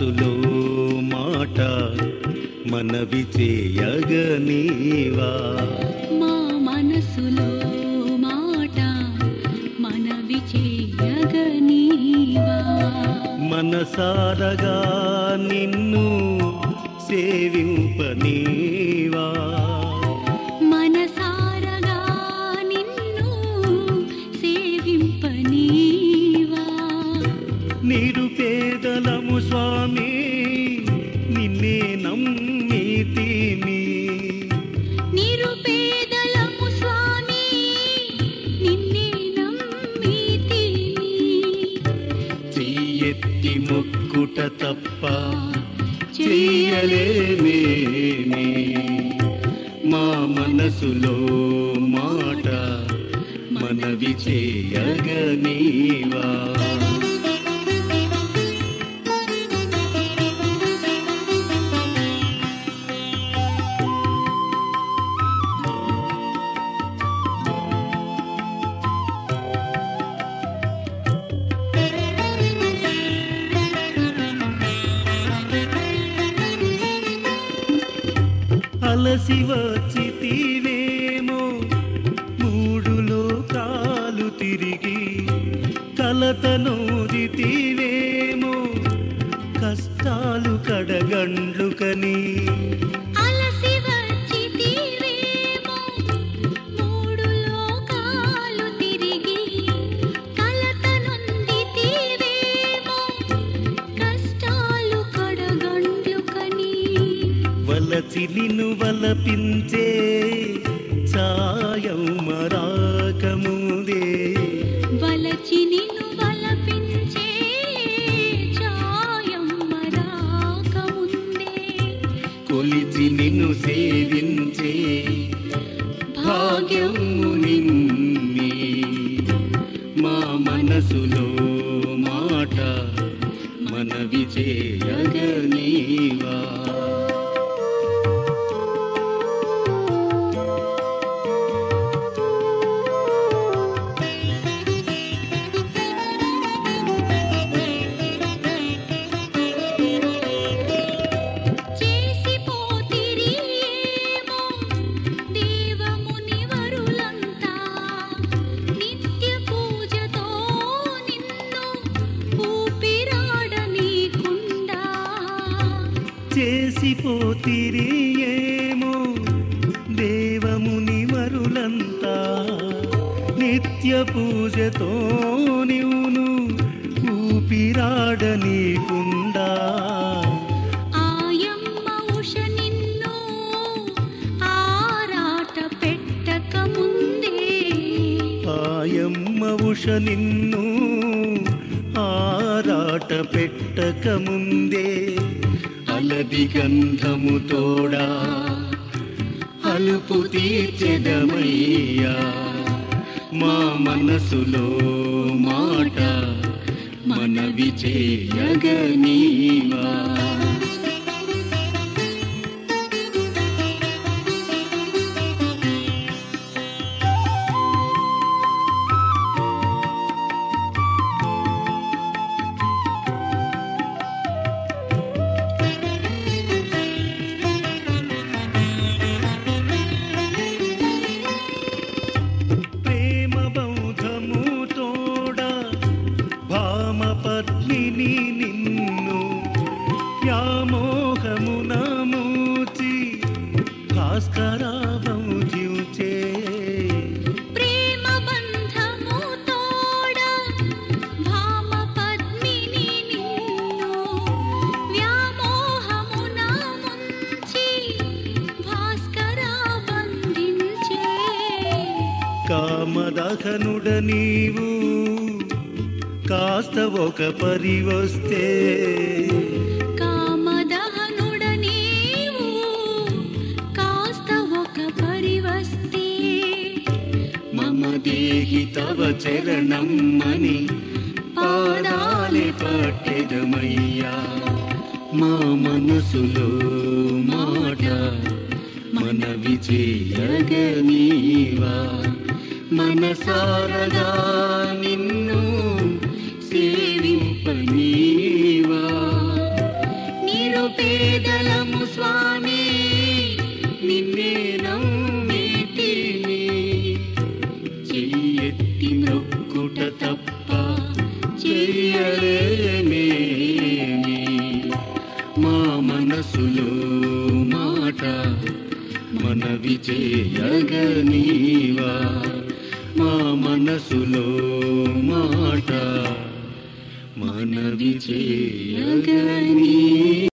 మనసులో మాట మనవి చేయగనీవా మా మనసులో మాట మనవి చేయగనీవా మనసారగా నిన్ను సేవింపనీవా మనసారగా నిన్ను సేవింపనీవా నిరుపేదలము స్వామి నిన్నే నమ్మితిమి నిరుపేదలము స్వామి నిన్నే నమ్మితిమి చెయ్యెత్తి మొక్కుట తప్ప చెయ్యలేమేమి మా మనసులో మాట మనవి చేయగనీవా అలసి వచ్చితివేమో మూడు లోకాలు తిరిగి కలతనోదితివేమో కష్టాలు కడగండ్లు కని అలసి వచ్చితివేమో మూడు లోకాలు తిరిగి కలత నొందితివేమో కష్టాలు కడగండ్లు కని వలచి నిన్ను వలపించే సాయం మరాకముదే వలచి నిన్ను వలపించే ఛాయమ్మ రాకముందే కొలిచి నిన్ను సేవించే భాగ్యము నిన్ని మా మనసులో మాట మనవి చేయగనీవా చేసిపోతిరి ఏమో దేవముని వరులంతా నిత్య పూజతో నిన్ను ఊపిరాడనీకుండా చేసిపోతిరి ఏమో దేవముని మరులంతా నిత్య పూజతో నీవును ఊపిరాడనీకుండా ఆయమ్మ ఉష నిన్ను ఆరాట పెట్టక ముందే ఆయమ్మ ఉష నిన్ను ఆరాట పెట్టక ముందే అలది గంధము తోడా అలుపు తీర్చెదమయ్యా మా మనసులో మాట మనవి చేయగనీవా ప్రేమ బౌధము తోడా భామ పద్మిని నిన్ను వ్యామోహమున మూచి భాస్కరావం జీవుచే ప్రేమ బంధము తోడ భామ పద్మిని నిన్ను వ్యామోహమున ముంచి భాస్కర బంధించే కామదహనుడ నీవు కాస్త ఒక పరివస్తే కామదహనుడ నీవు కాస్త ఒక పరివస్తే మమ దేహి తవ చరణమ్మని పాదాలే పట్టెదమయ్యా మా మనసులో మాట మనవి చేయగనీవా మనసారగా నిన్ను సేవింపనీవా పేదలము స్వామి నిన్నే నమ్మితిని చెయ్యెత్తి మొక్కుట తప్ప చెయ్యలేమేమి మా మనసులో మాట మనవి చేయగనీవా మా మనసులో మాట మనవి చేయగనీ